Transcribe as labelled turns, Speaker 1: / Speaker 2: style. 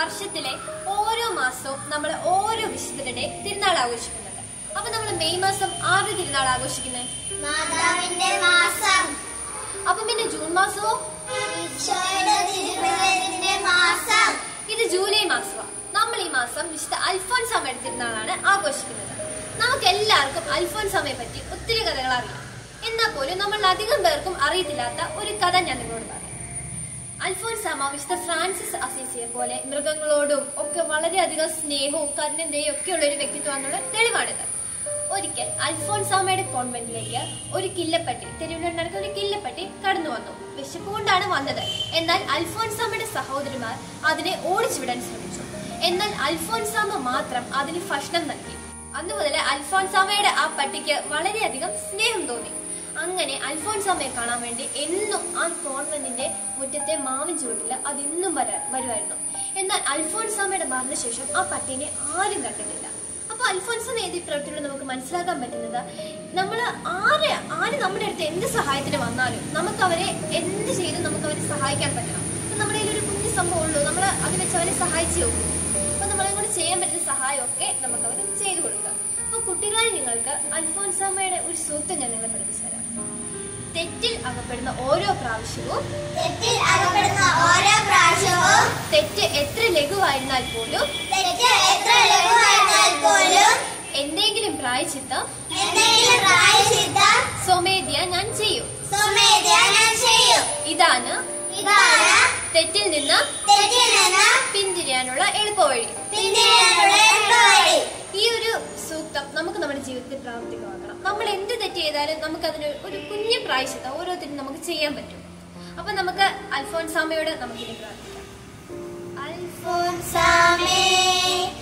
Speaker 1: വർഷത്തിലെ ഓരോ മാസവും നമ്മൾ ഓരോ വിശുദ്ധരുടെ തിരുനാൾ ആഘോഷിക്കുന്നുണ്ട് അപ്പൊ നമ്മൾ മെയ് മാസം ആറ് തിരുനാൾ ആഘോഷിക്കുന്നത്
Speaker 2: മാതാവിന്റെ മാസം
Speaker 1: അപ്പൊ പിന്നെ ജൂൺ മാസവും
Speaker 2: ഈശോയുടെ തിരുഹൃദയത്തിന്റെ മാസം
Speaker 1: ഇത് ജൂലൈ മാസമാണ് നമ്മൾ ഈ മാസം വിശുദ്ധ അൽഫോൻസാമയുടെ തിരുനാളാണ് ആഘോഷിക്കുന്നത് നമുക്ക് എല്ലാവർക്കും അൽഫോൻസാമയെ പറ്റി ഒത്തിരി കഥകൾ അറിയാം എന്നാൽ പോലും നമ്മൾ അധികം പേർക്കും അറിയത്തില്ലാത്ത ഒരു കഥ ഞാൻ നിങ്ങളോട് പറയാം അൽഫോൻസാമ വിശുദ്ധ ഫ്രാൻസിസ് അസീസിയെ പോലെ മൃഗങ്ങളോടും ഒക്കെ വളരെയധികം സ്നേഹവും കരുണന്റെയും ഒക്കെ ഉള്ള ഒരു വ്യക്തിത്വമാണെന്നുള്ള തെളിവാണിത് ഒരിക്കൽ അൽഫോൻസാമയുടെ കോൺവെന്റിലേക്ക് ഒരു കില്ലപ്പട്ടി തെരുവിൽ നടക്കുന്ന ഒരു കില്ലപ്പട്ടി കടന്നു വന്നു വിശപ്പ് കൊണ്ടാണ് വന്നത് എന്നാൽ അൽഫോൻസാമയുടെ സഹോദരിമാർ അതിനെ ഓടിച്ചുവിടാൻ ശ്രമിച്ചു എന്നാൽ അൽഫോൻസാമ മാത്രം അതിന് ഭക്ഷണം നൽകി അന്നു മുതൽ അൽഫോൻസാമയുടെ ആ പട്ടിക്ക് വളരെയധികം സ്നേഹം തോന്നി അങ്ങനെ അൽഫോൻസാമയെ കാണാൻ വേണ്ടി എന്നും ആ കോൺവെന്റിന്റെ മുറ്റത്തെ മാവിൻ ചുവട്ടിൽ അത് ഇന്നും വരാ വരുമായിരുന്നു എന്നാൽ അൽഫോൻസാമയുടെ മരണശേഷം ആ പട്ടീനെ ആരും കണ്ടിട്ടില്ല അപ്പൊ അൽഫോൻസാമ ഏത് പ്രവൃത്തിയിലൂടെ നമുക്ക് മനസ്സിലാക്കാൻ പറ്റുന്നത് നമ്മൾ ആര് ആര് നമ്മുടെ അടുത്ത് എന്ത് സഹായത്തിന് വന്നാലും നമുക്ക് അവരെ എന്ത് ചെയ്തും നമുക്ക് അവരെ സഹായിക്കാൻ പറ്റണം അപ്പൊ നമ്മുടെ കയ്യിൽ ഒരു കുഞ്ഞു സംഭവം ഉള്ളൂ നമ്മൾ അത് വെച്ച് അവരെ സഹായിച്ചു നോക്കും അപ്പൊ നമ്മളെ കൊണ്ട് ചെയ്യാൻ പറ്റുന്ന സഹായമൊക്കെ നമുക്ക് അവർ ചെയ്തു കൊടുക്കുക അപ്പൊ കുട്ടികളായി നിങ്ങൾക്ക് അൽഫോൻസാമയുടെ ഒരു സൂത്രം ഞാൻ നിങ്ങളെ പഠിപ്പിച്ചു തരാം തെറ്റിൽ അകപ്പെടുന്ന ഓരോ പ്രാവശ്യവും
Speaker 2: തെറ്റിൽ അകപ്പെടുന്ന ഓരോ പ്രാവശ്യവും
Speaker 1: തെറ്റ് എത്ര ലഘുവായിരുന്നാൽ പോലും
Speaker 2: തെറ്റ് എത്ര ലഘുവായിരുന്നാൽ പോലും
Speaker 1: എന്തെങ്കിലും പ്രായച്ചിത്തം
Speaker 2: എന്തെങ്കിലും പ്രായശ്ചിത്തം
Speaker 1: സ്വമേധ്യ ഞാൻ ചെയ്യും
Speaker 2: സ്വമേധയാ ഞാൻ ചെയ്യും
Speaker 1: ഇതാണ്
Speaker 2: ഇതാണ്
Speaker 1: തെറ്റിൽ നിന്ന്
Speaker 2: തെറ്റിൽ നിന്ന്
Speaker 1: പിന്തിരിയാനുള്ള എളുപ്പവഴി
Speaker 2: പിന്തിരിയാനുള്ള എളുപ്പവഴി
Speaker 1: ഈ ഒരു സൂക്തം നമുക്ക് നമ്മുടെ ജീവിതത്തിൽ പ്രാവർത്തികമാക്കണം നമ്മൾ എന്ത് തെറ്റ് ചെയ്താലും നമുക്ക് അതിന് ഒരു കുഞ്ഞു പ്രായശ്ചിത്തം ഓരോരുത്തരും നമുക്ക് ചെയ്യാൻ പറ്റും അപ്പൊ നമുക്ക് അൽഫോൻസാമയോട് നമുക്കിനി പ്രാർത്ഥിക്കാം
Speaker 2: അൽഫോൻസാമേ